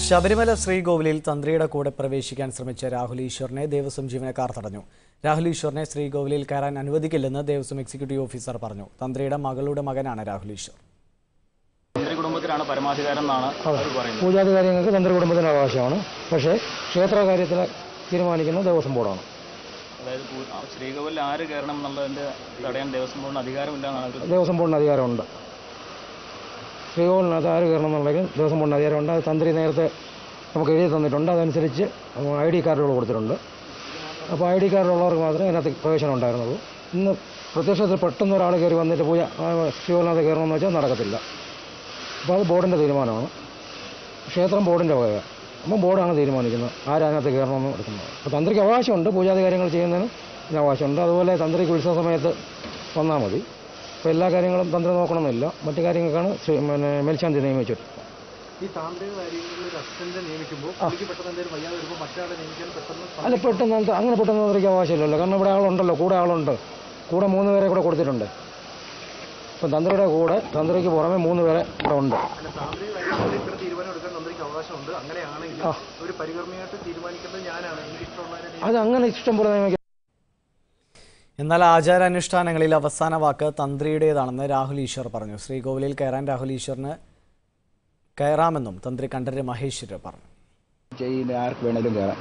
ശബരിമല ശ്രീകോവിലിൽ തന്ത്രിയുടെ കൂടെ പ്രവേശിക്കാൻ ശ്രമിച്ച രാഹുൽ ഈശ്വറിനെ ദേവസ്വം ജീവനക്കാർ തടഞ്ഞു രാഹുൽ ഈശ്വറിനെ ശ്രീകോവിലിൽ കയറാൻ അനുവദിക്കില്ലെന്ന് ദേവസ്വം എക്സിക്യൂട്ടീവ് ഓഫീസർ പറഞ്ഞു തന്ത്രിയുടെ മകളുടെ മകനാണ് രാഹുൽ ഈശ്വർ മന്ത്രി കുടുംബത്തിലാണ് പരമാധികാരം എന്നാണ് അവർ പറയുന്നത് പൂജാതി കാര്യങ്ങൾക്ക് തന്ത്രി കുടുംബത്തിന് അവകാശമാണ് പക്ഷേ ക്ഷേത്ര കാര്യത്തിൽ തീരുമാനിക്കുന്നത് ദേവസ്വം ബോർഡാണ് അതായത് പൂ- ആ ശ്രീകോവിലിൽ ആര് കയറണം എന്നുള്ളതിന്റെ തടയാൻ ദേവസ്വം ബോർഡിന് അധികാരമില്ല എന്നാണ് അവർ ദേവസ്വം ബോർഡിന് അധികാരമുണ്ട് ശ്രീകോവിലിനകത്ത് ആര് കയറണം എന്നുണ്ടെങ്കിൽ ദേവസ്വം ബോർഡിന് അധികാരമുണ്ട് അത് തന്ത്രി നേരത്തെ നമുക്ക് എഴുതി തന്നിട്ടുണ്ട് അതനുസരിച്ച് ഐ ഡി കാർഡുകൾ കൊടുത്തിട്ടുണ്ട് അപ്പോൾ ഐ ഡി കാർഡുള്ളവർക്ക് മാത്രമേ അതിനകത്ത് പ്രവേശനം ഉണ്ടായിരുന്നുള്ളൂ ഇന്ന് പ്രത്യക്ഷത്തിൽ പെട്ടെന്ന് ഒരാൾ കയറി വന്നിട്ട് പോയി ആ ശ്രീകോവിലിനകത്ത് കയറണമെന്ന് വെച്ചാൽ നടക്കത്തില്ല അപ്പോൾ അത് ബോർഡിൻ്റെ തീരുമാനമാണ് ക്ഷേത്രം ബോർഡിൻ്റെ വകയാണ് അപ്പം ബോർഡാണ് തീരുമാനിക്കുന്നത് ആരതിനകത്ത് കയറണമെന്ന് എടുക്കുന്നത് അപ്പോൾ തന്ത്രിക്ക് അവകാശമുണ്ട് പൂജാതി കാര്യങ്ങൾ ചെയ്യുന്നതിന് ഇതിന് അവകാശമുണ്ട് അതുപോലെ തന്ത്രിക്ക് ഉത്സവ സമയത്ത് വന്നാൽ മതി അപ്പോൾ എല്ലാ കാര്യങ്ങളും തന്ത്രി നോക്കണമെന്നില്ല മറ്റു കാര്യങ്ങൾക്കാണ് ശ്രീ- പിന്നെ മേൽശാന്തി നിയമിച്ചിട്ട് ഈ താന്ത്രിക കാര്യങ്ങളിൽ ഒരു അസിസ്റ്റന്റിനെ നിയമിക്കുമ്പോൾ പുള്ളിക്ക് പെട്ടെന്ന് എന്തെങ്കിലും വയ്യാതെ വരുമ്പോൾ മറ്റൊരാളെ നിയമിക്കാൻ പെട്ടെന്ന് അല്ല പെട്ടെന്ന് അത് അങ്ങനെ പെട്ടെന്ന് തന്ത്രിക്ക് അവകാശമില്ലല്ലോ കാരണം ഇവിടെ ആളുണ്ടല്ലോ കൂടെ ആളുണ്ട് കൂടെ മൂന്ന് പേരെ കൂടെ കൊടുത്തിട്ടുണ്ട് ഇപ്പം തന്ത്രിയുടെ കൂടെ തന്ത്രിക്ക് പുറമെ മൂന്ന് പേരെ ഇവിടെ ഉണ്ട് അല്ല താന്ത്രിക കാര്യങ്ങളിൽ ഇത്ര തീരുമാനം എടുക്കാൻ തന്ത്രിക്ക് അവകാശമുണ്ട് അങ്ങനെയാണെങ്കിൽ ആ. ഒരു പരികർമ്മിയായിട്ട് തീരുമാനിക്കുന്നത് ഞാനാണ് എനിക്ക് ഇഷ്ടമുള്ളവരെ നിയമിക്കാം. അത് അങ്ങനെ ഇഷ്ടം പോലെ നിയമിക്കാം എന്നാൽ ആചാരാനുഷ്ഠാനങ്ങളിൽ അവസാന വാക്ക് തന്ത്രിയുടേതാണെന്ന് രാഹുൽ ഈശ്വർ പറഞ്ഞു ശ്രീകോവിലിൽ കയറാൻ രാഹുൽ ഈശ്വറിന് കയറാമെന്നും തന്ത്രി കണ്ഠര് മഹേശ്വര് പറഞ്ഞു ചെയ്യുന്ന ആർക്ക് വേണേലും കയറാം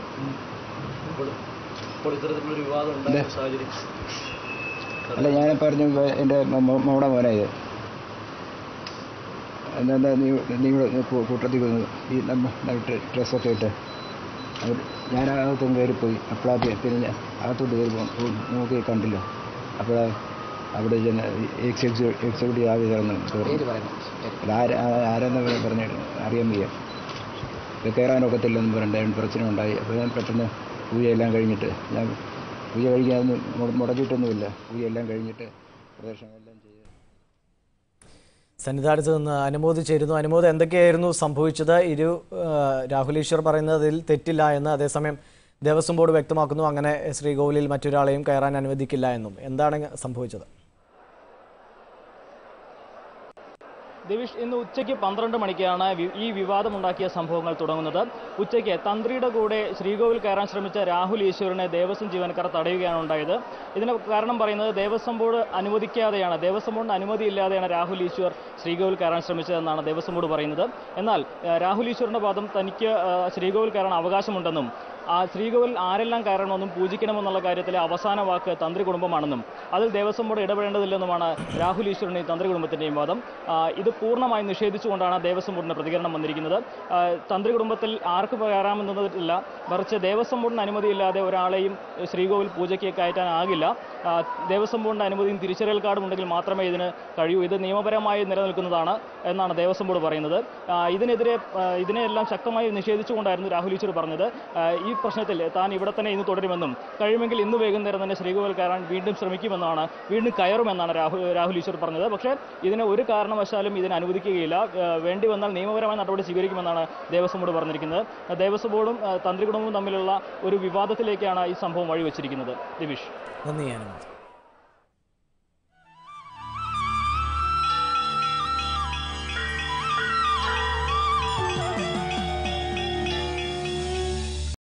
ഇല്ല. അല്ല ഞാൻ പറഞ്ഞു വേ- എൻ്റെ മോ- മോടെ മോനെ ഇത് എന്താ എന്താ നീ നീ ഇവിടെ കൂ- കൂട്ടത്തിൽ വന്ന് ഈ നമ്മ ഡ്ര- ഡ്രസ്സൊക്കെ ഇട്ട് അവർ ഞാൻ അകത്തൊന്ന് കയറിപ്പോയി അപ്പോഴാ പിന്നെ ഞാൻ അകത്തോട്ട് കയറി പോ- നോക്കി കണ്ടില്ല അപ്പോഴാ അവിടെ ചെന്ന് എക്സിക്യൂ എക്സിക്യൂട്ടീവ് ആഫീസറെന്ന് അത് ആരാ ആരെന്ന് പറഞ്ഞിട്ട് അറിയാൻ വയ്യ ഇത് കയറാനൊക്കത്തില്ലെന്ന് പറഞ്ഞിട്ട് പ്രശ്നം ഉണ്ടായി അപ്പോൾ ഞാൻ പെട്ടെന്ന് പൂജയെല്ലാം കഴിഞ്ഞിട്ട് ഞാൻ പൂജ കഴിക്കാനൊന്നും മുട- മുടക്കിയിട്ടൊന്നുമില്ല പൂജയെല്ലാം കഴിഞ്ഞിട്ട് പ്രദർശനമെല്ലാം ചെയ്ത് സന്നിധാനത്ത് നിന്ന് അനുമോദ് ചേരുന്നു അനുമോദ് എന്തൊക്കെയായിരുന്നു സംഭവിച്ചത് ഇരു ആ, രാഹുൽ ഈശ്വർ പറയുന്നതിൽ തെറ്റില്ല എന്ന് അതേസമയം ദേവസ്വം ബോർഡ് വ്യക്തമാക്കുന്നു അങ്ങനെ ശ്രീകോവിലിൽ മറ്റൊരാളെയും കയറാൻ അനുവദിക്കില്ല എന്നും എന്താണ് സംഭവിച്ചത് ദിവിഷ് ഇന്ന് ഉച്ചയ്ക്ക് പന്ത്രണ്ട് മണിക്കാണ് വി- ഈ വിവാദമുണ്ടാക്കിയ സംഭവങ്ങൾ തുടങ്ങുന്നത് ഉച്ചയ്ക്ക് തന്ത്രിയുടെ കൂടെ ശ്രീകോവിൽ കയറാൻ ശ്രമിച്ച രാഹുൽ ഈശ്വറിനെ ദേവസ്വം ജീവനക്കാർ തടയുകയാണ് ഉണ്ടായത് ഇതിന് കാരണം പറയുന്നത് ദേവസ്വം ബോർഡ് അനുവദിക്കാതെയാണ് ദേവസ്വം ബോർഡിന് അനുമതിയില്ലാതെയാണ് രാഹുൽ ഈശ്വർ ശ്രീകോവിൽ കയറാൻ ശ്രമിച്ചതെന്നാണ് ദേവസ്വം ബോർഡ് പറയുന്നത് എന്നാൽ ഏഹ്, രാഹുൽ ഈശ്വറിന്റെ വാദം തനിക്ക് ഏഹ്, ശ്രീകോവിൽ കയറാൻ അവകാശമുണ്ടെന്നും ആ ശ്രീകോവിൽ ആരെല്ലാം കയറണമെന്നും പൂജിക്കണമെന്നുള്ള കാര്യത്തിലെ അവസാന വാക്ക് തന്ത്രി കുടുംബമാണെന്നും അതിൽ ദേവസ്വം ബോർഡ് ഇടപെടേണ്ടതില്ലെന്നുമാണ് രാഹുൽ ഈശ്വറിന്റെയും തന്ത്രി കുടുംബത്തിന്റെയും വാദം ആ, ഇത് പൂർണ്ണമായും നിഷേധിച്ചുകൊണ്ടാണ് ദേവസ്വം ബോർഡിന്റെ പ്രതികരണം വന്നിരിക്കുന്നത് ആ, തന്ത്രി കുടുംബത്തിൽ ആർക്ക് കയറാമെന്നതില്ല മറിച്ച് ദേവസ്വം ബോർഡിന് അനുമതിയില്ലാതെ ഒരാളെയും ശ്രീകോവിൽ പൂജയ്ക്ക് കയറ്റാനാകില്ല ആ, ദേവസ്വം ബോർഡിന്റെ അനുമതിയും തിരിച്ചറിയൽ കാർഡും ഉണ്ടെങ്കിൽ മാത്രമേ ഇതിന് കഴിയൂ ഇത് നിയമപരമായി നിലനിൽക്കുന്നതാണ് എന്നാണ് ദേവസ്വം ബോർഡ് പറയുന്നത് ആ, ഇതിനെതിരെ ആ, ഇതിനെല്ലാം ശക്തമായി നിഷേധിച്ചുകൊണ്ടായിരുന്നു രാഹുൽ ഈശ്വർ പറഞ്ഞത് ആ, ഈ പ്രശ്നത്തിൽ താൻ ഇവിടെ തന്നെ ഇന്ന് തുടരുമെന്നും കഴിയുമെങ്കിൽ ഇന്ന് വൈകുന്നേരം തന്നെ ശ്രീകോവിൽ കയറാൻ വീണ്ടും ശ്രമിക്കുമെന്നാണ് വീണ്ടും കയറുമെന്നാണ് രാഹുൽ രാഹുൽ ഈശ്വർ പറഞ്ഞത് പക്ഷേ ഇതിനെ ഒരു കാരണവശാലും ഇതിന് അനുവദിക്കുകയില്ല ആ, വേണ്ടി വന്നാൽ നിയമപരമായ നടപടി സ്വീകരിക്കുമെന്നാണ് ദേവസ്വം ബോർഡ് പറഞ്ഞിരിക്കുന്നത് ആ, ദേവസ്വം ബോർഡും ആ, തന്ത്രി കുടുംബവും തമ്മിലുള്ള ഒരു വിവാദത്തിലേക്കാണ് ഈ സംഭവം വഴിവെച്ചിരിക്കുന്നത് ദിവിഷ് നന്ദി അനുമോദ്